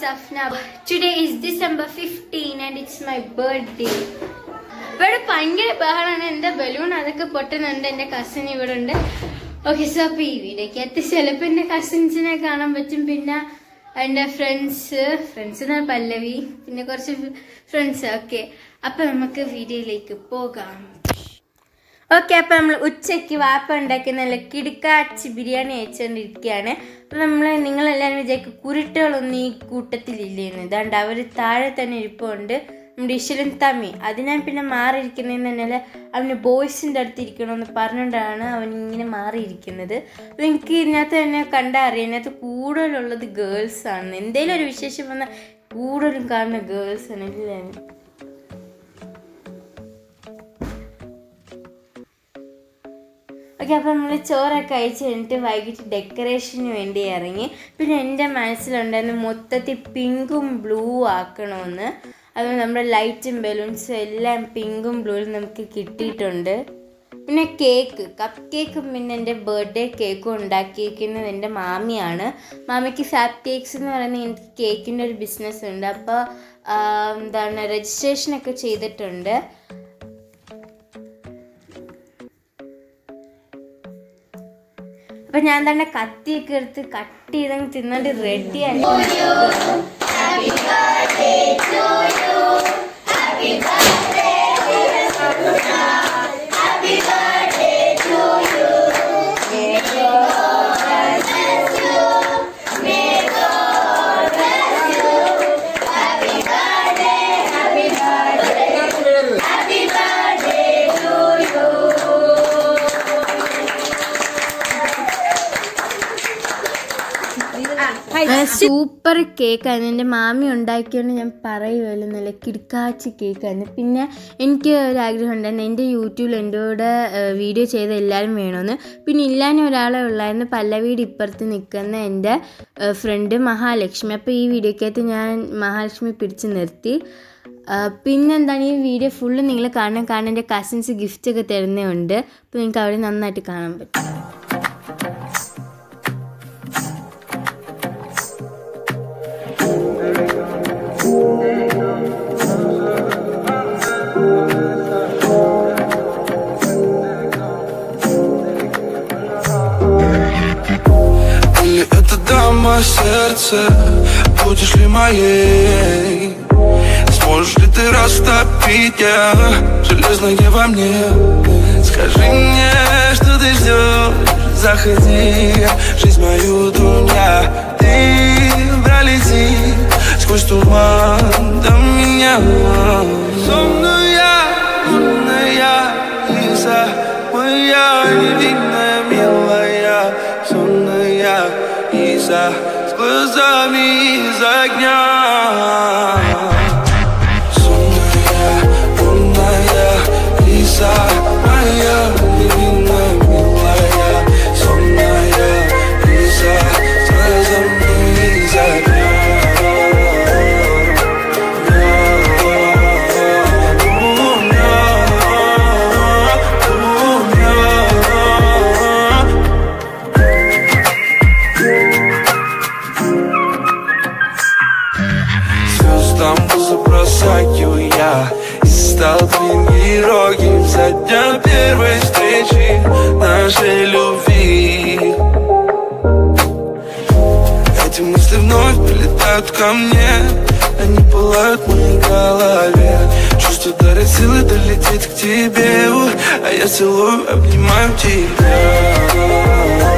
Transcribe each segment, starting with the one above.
Safna. Today is December 15 and it's my birthday. ഇവിടെ ഭയങ്കര ബഹളാണ് എന്റെ ബലൂൺ അതൊക്കെ പൊട്ടുന്നുണ്ട് എന്റെ കസിൻ ഇവിടെ ഉണ്ട് ഓക്കെ സോ അപ്പൊ ഈ വീഡിയോക്കകത്ത് ചിലപ്പോ എന്റെ കസിൻസിനെ കാണാൻ പറ്റും പിന്നെ എന്റെ ഫ്രണ്ട്സ് ഫ്രണ്ട്സ് എന്നാണ് പല്ലവി പിന്നെ കുറച്ച് ഫ്രണ്ട്സ് ഓക്കെ അപ്പൊ നമുക്ക് വീഡിയോയിലേക്ക് പോകാം ഓക്കെ അപ്പൊ നമ്മൾ ഉച്ചയ്ക്ക് വാപ്പ ഉണ്ടാക്കിയ നല്ല കിടുക്കാച്ചി ബിരിയാണി അയച്ചുകൊണ്ടിരിക്കുകയാണ് അപ്പൊ നമ്മൾ നിങ്ങളെല്ലാവരും വിചാരിക്കും കുരുട്ടുകളൊന്നും ഈ കൂട്ടത്തിലില്ലേന്ന് ഇതാണ്ട് അവർ താഴെ തന്നെ ഇരിപ്പുണ്ട് നമ്മുടെ ഇശലും തമ്മി അത് ഞാൻ പിന്നെ മാറിയിരിക്കുന്നതെന്ന് പറഞ്ഞാൽ അവന് ബോയ്സിൻ്റെ അടുത്ത് ഇരിക്കണമെന്ന് പറഞ്ഞുകൊണ്ടാണ് അവൻ ഇങ്ങനെ മാറിയിരിക്കുന്നത് അപ്പോൾ എനിക്ക് ഇതിനകത്ത് തന്നെ കണ്ടാൽ അറിയാം ഇതിനകത്ത് കൂടുതലുള്ളത് ഗേൾസ് ആണ് എന്തെങ്കിലും ഒരു വിശേഷം വന്നാൽ കൂടുതലും കാണുന്ന ഗേൾസ് ആണ് ഇല്ലേ ഓക്കെ അപ്പോൾ നമ്മൾ ചോറൊക്കെ കഴിച്ച് കഴിഞ്ഞിട്ട് വൈകിട്ട് ഡെക്കറേഷന് വേണ്ടി ഇറങ്ങി പിന്നെ എൻ്റെ മനസ്സിലുണ്ടായിരുന്നു മൊത്തത്തിൽ പിങ്കും ബ്ലൂ ആക്കണമെന്ന് അത് നമ്മുടെ ലൈറ്റും ബലൂൺസും എല്ലാം പിങ്കും ബ്ലൂവും നമുക്ക് കിട്ടിയിട്ടുണ്ട് പിന്നെ കേക്ക് കപ്പ് കേക്കും പിന്നെ എൻ്റെ ബർത്ത്ഡേ കേക്കും ഉണ്ടാക്കിയിരിക്കുന്നത് എൻ്റെ മാമിയാണ് മാമിക്ക് ഫാബ് കേക്ക്സ് എന്ന് പറയുന്ന എനിക്ക് കേക്കിൻ്റെ ഒരു ബിസിനസ് ഉണ്ട് അപ്പോൾ എന്താണ് രജിസ്ട്രേഷനൊക്കെ ചെയ്തിട്ടുണ്ട് അപ്പൊ ഞാൻ തന്നെ കത്തിയൊക്കെ എടുത്ത് കട്ട് ചെയ്തങ്ങ് തിന്നിട്ട് റെഡി ആയി സൂപ്പർ കേക്കായിരുന്നു എൻ്റെ മാമി ഉണ്ടാക്കിയോണ്ട് ഞാൻ പറയുമല്ലോ നല്ല കിടക്കാച്ചി കേക്കായിരുന്നു പിന്നെ എനിക്ക് ഒരു ആഗ്രഹം ഉണ്ടായിരുന്നു എൻ്റെ യൂട്യൂബിൽ എൻ്റെ കൂടെ വീഡിയോ ചെയ്ത എല്ലാവരും വേണമെന്ന് പിന്നെ ഇല്ലാനും ഒരാളെ ഉള്ളായിരുന്നു പല്ലവീട് ഇപ്പുറത്ത് നിൽക്കുന്ന എൻ്റെ ഫ്രണ്ട് മഹാലക്ഷ്മി അപ്പോൾ ഈ വീഡിയോക്കകത്ത് ഞാൻ മഹാലക്ഷ്മി പിടിച്ച് നിർത്തി പിന്നെന്താണ് ഈ വീഡിയോ ഫുള്ള് നിങ്ങൾ കാണാൻ കാരണം എൻ്റെ കസിൻസ് ഗിഫ്റ്റ് ഒക്കെ തരുന്നുണ്ട് അപ്പോൾ നിങ്ങൾക്ക് അവിടെ നന്നായിട്ട് കാണാൻ പറ്റും Или это дама сердце Будешь ли моей Сможешь ли ты растопить я Железное во мне Скажи мне, что ты ждешь Заходи, жизнь мою дуня Ты пролети Сквозь туман до меня Сонная, лунная Лиза Моя невинная, милая Сонная Лиза С глазами из огня Сонная, лунная Лиза Моя невинная, милая Сонная Лиза С глазами из огня Звездам забросаю я И стал твоим героем За дня первой встречи Нашей любви Эти мысли вновь прилетают ко мне Они пылают в моей голове Чувство дарит силы долететь к тебе у, А я целую, обнимаю тебя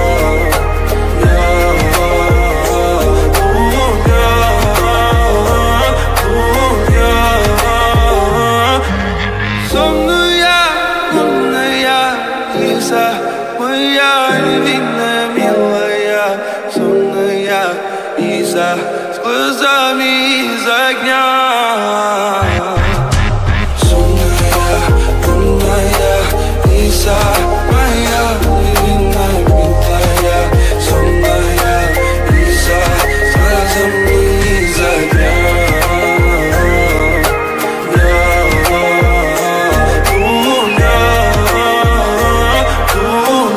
Сонная, лунная Лиза Моя невинная, милая Сонная Лиза С глазами из огня Сонная, лунная Лиза Моя невинная, милая Сонная Лиза С глазами из огня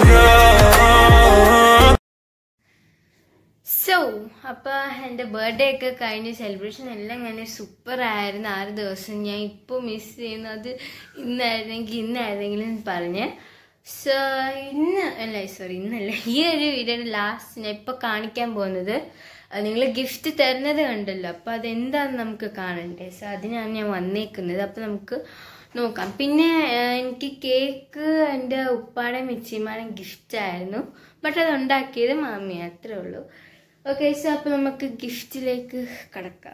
സോ അപ്പോൾ എൻ്റെ ബർത്ത്ഡേ ഒക്കെ കഴിഞ്ഞ് സെലിബ്രേഷൻ എല്ലാം അങ്ങനെ സൂപ്പർ ആയിരുന്നു ആറ് ദിവസം ഞാൻ ഇപ്പോൾ മിസ് ചെയ്യുന്നത് ഇന്നായിരുന്നെങ്കിൽ ഇന്നായിരുന്നെങ്കിലും പറഞ്ഞ് സോ ഇന്ന് അല്ല സോറി ഇന്നല്ല ഈ ഒരു വീഡിയോയുടെ ലാസ്റ്റ് ഞാൻ ഇപ്പോൾ കാണിക്കാൻ പോകുന്നത് നിങ്ങൾ ഗിഫ്റ്റ് തരുന്നത് കണ്ടല്ലോ അപ്പോൾ അതെന്താണെന്ന് നമുക്ക് കാണണ്ടേ സോ അതിനാണ് ഞാൻ വന്നേക്കുന്നത് അപ്പോൾ നമുക്ക് നോക്കാം പിന്നെ ആ, എനിക്ക് കേക്ക് എൻ്റെ ഉപ്പാടെ മിച്ചിമാരും ഗിഫ്റ്റ് ആയിരുന്നു ബട്ട് അത് ഉണ്ടാക്കിയത് മാമി അത്രേ ഉള്ളൂ ഓക്കെ സോ അപ്പോൾ നമുക്ക് ഗിഫ്റ്റിലേക്ക് കടക്കാം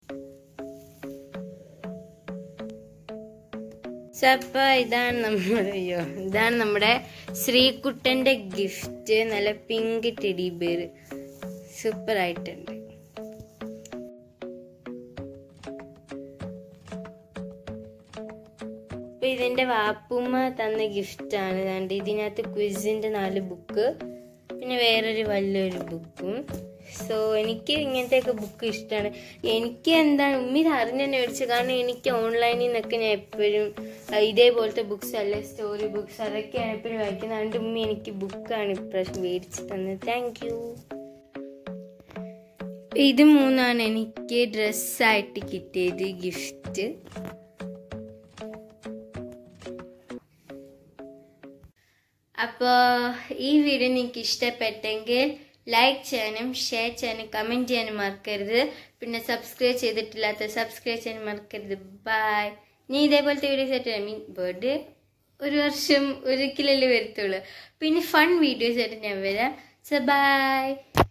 സോ അപ്പോൾ ഇതാണ് നമ്മുടെ അയ്യോ ഇതാണ് നമ്മുടെ ശ്രീകുട്ടൻ്റെ ഗിഫ്റ്റ് നല്ല പിങ്ക് ടെഡി ബിയർ സൂപ്പർ ആയിട്ടുണ്ട് അപ്പൊ ഇതിന്റെ വാപ്പുമ്മ തന്ന ഗിഫ്റ്റ് ആണ് കണ്ട് ഇതിനകത്ത് ക്വിസിന്റെ നാല് ബുക്ക് പിന്നെ വേറൊരു വലിയൊരു ബുക്കും സോ എനിക്ക് ഇങ്ങനത്തെയൊക്കെ ബുക്ക് ഇഷ്ടമാണ് എനിക്ക് എന്താണ് ഉമ്മി ഇത് അറിഞ്ഞ് തന്നെ മേടിച്ചു കാരണം എനിക്ക് ഓൺലൈനിൽ നിന്നൊക്കെ ഞാൻ എപ്പോഴും ഇതേപോലത്തെ ബുക്സ് അല്ലെ സ്റ്റോറി ബുക്സ് അതൊക്കെയാണ് എപ്പോഴും വായിക്കുന്നത് അതുകൊണ്ട് ഉമ്മി എനിക്ക് ബുക്കാണ് ഇപ്രാവശ്യം മേടിച്ച് തന്നത് താങ്ക് യു ഇത് മൂന്നാണ് എനിക്ക് ഡ്രസ്സായിട്ട് കിട്ടിയത് ഗിഫ്റ്റ് അപ്പോൾ ഈ വീഡിയോ നിങ്ങൾക്ക് ഇഷ്ടപ്പെട്ടെങ്കിൽ ലൈക്ക് ചെയ്യാനും ഷെയർ ചെയ്യാനും കമൻറ്റ് ചെയ്യാനും മറക്കരുത് പിന്നെ സബ്സ്ക്രൈബ് ചെയ്തിട്ടില്ലാത്ത സബ്സ്ക്രൈബ് ചെയ്യാനും മറക്കരുത് ബൈ നീ ഇതേപോലത്തെ വീഡിയോസ് ആയിട്ട് ഐ മീൻ ബർത്ത്ഡേ ഒരു വർഷം ഒരിക്കലല്ലേ വരത്തുള്ളൂ പിന്നെ ഫൺ വീഡിയോസ് ആയിട്ട് ഞാൻ വരാം സോ ബൈ